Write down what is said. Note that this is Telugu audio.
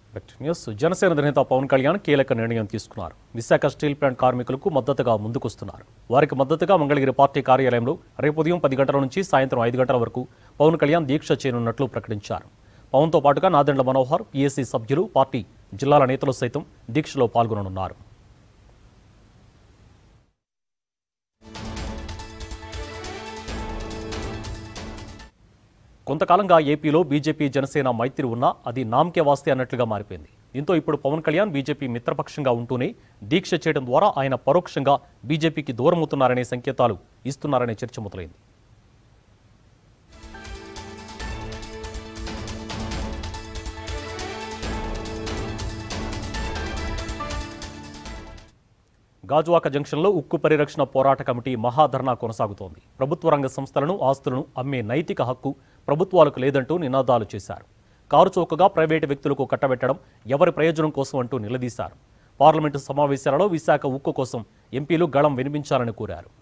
బ్యాక్ టు న్యూస్ జనసేన అధినేత పవన్ కళ్యాణ్ కీలక నిర్ణయం తీసుకున్నారు విశాఖ స్టీల్ ప్లాంట్ కార్మికులకు మద్దతుగా ముందుకొస్తున్నారు వారికి మద్దతుగా మంగళగిరి పార్టీ కార్యాలయంలో రేపు ఉదయం పది గంటల నుంచి సాయంత్రం ఐదు గంటల వరకు పవన్ కళ్యాణ్ దీక్ష చేయనున్నట్లు ప్రకటించారు పవన్తో పాటుగా నాదెండ్ల మనోహర్ పీఎస్సీ సభ్యులు పార్టీ జిల్లాల నేతలు సైతం దీక్షలో పాల్గొననున్నారు కొంతకాలంగా ఏపీలో బీజేపీ జనసేన మైత్రి ఉన్నా అది నామకే వాస్తే అన్నట్లుగా మారిపోయింది దీంతో ఇప్పుడు పవన్ కళ్యాణ్ బీజేపీ మిత్రపక్షంగా ఉంటూనే దీక్ష చేయడం ద్వారా ఆయన పరోక్షంగా బీజేపీకి దూరమవుతున్నారనే సంకేతాలు ఇస్తున్నారనే చర్చ మొదలైంది గాజువాక జంక్షన్లో ఉక్కు పరిరక్షణ పోరాట కమిటీ మహాధర్నా కొనసాగుతోంది ప్రభుత్వ రంగ సంస్థలను ఆస్తులను అమ్మే నైతిక హక్కు ప్రభుత్వాలకు లేదంటూ నినాదాలు చేశారు కారు చౌకగా ప్రైవేటు వ్యక్తులకు కట్టబెట్టడం ఎవరి ప్రయోజనం కోసం అంటూ నిలదీశారు పార్లమెంటు సమావేశాలలో విశాఖ ఉక్కు కోసం ఎంపీలు గళం వినిపించాలని కోరారు